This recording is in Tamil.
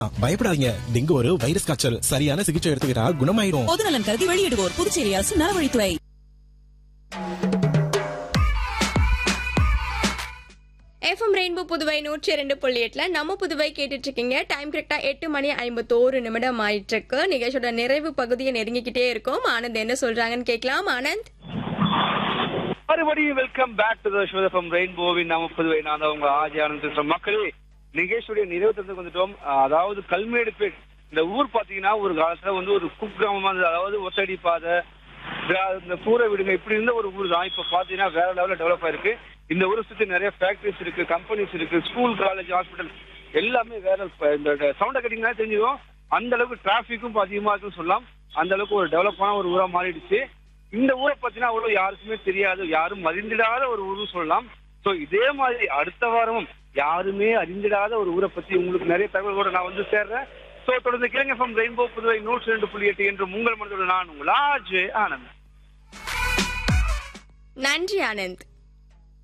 பயப்படாதீங்க டெங்கு ஒரு வைரஸ் காய்ச்சல் சரியான சிகிச்சை எடுத்துக்கிட்டா குணமாயிரும் பொதுநலன் கருதி வெளியிடுவோர் புதுச்சேரி அரசு நலவழித்துறை எஃப்எம் ரெயின்போ புதுவை நூற்றி இரண்டு புள்ளி எட்டுல நம்ம புதுவை கேட்டுட்டு இருக்கீங்க டைம் கரெக்டா எட்டு மணி ஐம்பத்தோரு நிமிடம் ஆயிட்டு இருக்கு நிகழ்ச்சியோட நிறைவு பகுதியை நெருங்கிக்கிட்டே இருக்கும் ஆனந்த் என்ன சொல்றாங்கன்னு கேட்கலாம் ஆனந்த் மறுபடியும் welcome back to the show from ரெயின்போவின் நாம புதுவை நான் தான் உங்க ஆஜி ஆனந்த் பேசுறேன் மக்களே நிகேஷுடைய நிறைவு தந்துக்கு வந்துட்டோம் அஹ் அதாவது கல்மேடு பேட் இந்த ஊர் பாத்தீங்கன்னா ஒரு காலத்துல வந்து ஒரு குக்கிராமமா இருந்தது அதாவது ஒத்தடி பாதை கிரா- இந்த கூரை வீடுங்க இப்படி இருந்த ஒரு ஊர் தான் இப்ப பாத்தீங்கன்னா வேற லெவல்ல டெவலப் ஆயிருக்கு இந்த ஊரை சுத்தி நிறைய ஃபேக்டரிஸ் இருக்கு கம்பெனிஸ் இருக்கு ஸ்கூல் காலேஜ் ஹாஸ்பிட்டல் எல்லாமே வேற இப்ப இந்த சவுண்ட கட்டிங்கன்னா தெரிஞ்சிடும் அந்த அளவுக்கு டிராபிக்கும் அதிகமா இருக்குன்னு சொல்லலாம் அந்த அளவுக்கு ஒரு டெவலப்பான ஒரு ஊரா மாறிடுச்சு இந்த ஊரை பத்தினா அவ்வளவு யாருக்குமே தெரியாது யாரும் அறிந்திடாத ஒரு ஊர்னு சொல்லலாம் சோ இதே மாதிரி அடுத்த வாரமும் யாருமே அறிந்திடாத ஒரு ஊரை பத்தி உங்களுக்கு நிறைய தகவல்களோட நான் வந்து சேர்றேன் சோ தொடர்ந்து கேளுங்க ஃப்ரம் ரெயின்போ புதுவை நூற்றி ரெண்டு புள்ளி எட்டு என்று உங்கள் மனதோடு நான் உங்கள் ஆஜ் ஆனந்த் நன்றி ஆனந்த்